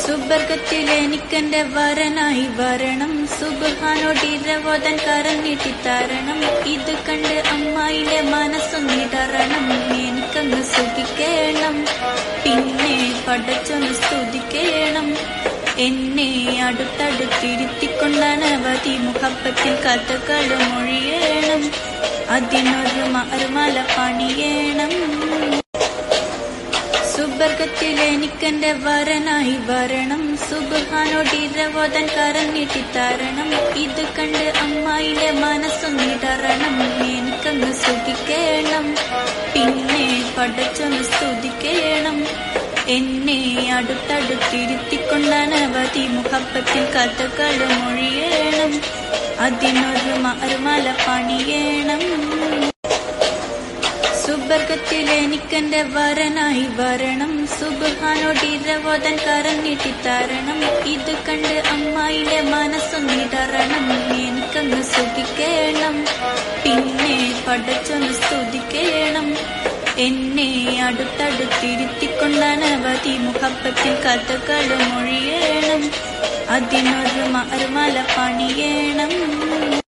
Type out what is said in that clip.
സുബർഗത്തിൽ എനിക്കെന്റെ വരനായി വരണം സുബഹാനോടിരവോദൻ കരഞ്ഞിട്ടി തരണം ഇത് കണ്ട് അമ്മായിലെ മനസ്സൊന്നിടറണം എനിക്കങ്ങ് സുഖിക്കേണം പിന്നെ പടച്ചൊന്ന് സ്തുതിക്കേണം എന്നെ അടുത്തടുത്തിരുത്തിക്കൊണ്ടനവധി മുഖപ്പത്തിൽ കഥകൾ മൊഴിയേണം അതിനൊരു മറുമല പണിയേണം സുബർഗത്തിൽ എനിക്കെന്റെ വരനായി വരണം സുബഹാനോടിരവോദൻ കരഞ്ഞിട്ടി തരണം ഇത് കണ്ട് അമ്മായിലെ മനസ്സൊന്നിടറണം എനിക്കങ്ങ് സുഖിക്കേണം പിന്നെ പടച്ചൊന്ന് സ്തുതിക്കേണം എന്നെ അടുത്തടുത്തിരുത്തിക്കൊണ്ടനവധി മുഖപ്പത്തിൽ കഥകൾ മൊഴിയേണം അതിനൊരു മറുമല പണിയേണം സുബർഗത്തിൽ എനിക്കെന്റെ വരനായി വരണം സുബഹാനോടിരവോദൻ കരഞ്ഞിട്ടി തരണം ഇത് കണ്ട് അമ്മായിലെ മനസ്സൊന്നിടറണം എനിക്കങ്ങ് സുഖിക്കേണം പിന്നെ പടച്ചൊന്ന് സ്തുതിക്കേണം എന്നെ അടുത്തടുത്തിരുത്തിക്കൊണ്ടനവധി മുഖപ്പത്തിൽ കഥകൾ മൊഴിയേണം അതിനൊരു മറുമല പണിയേണം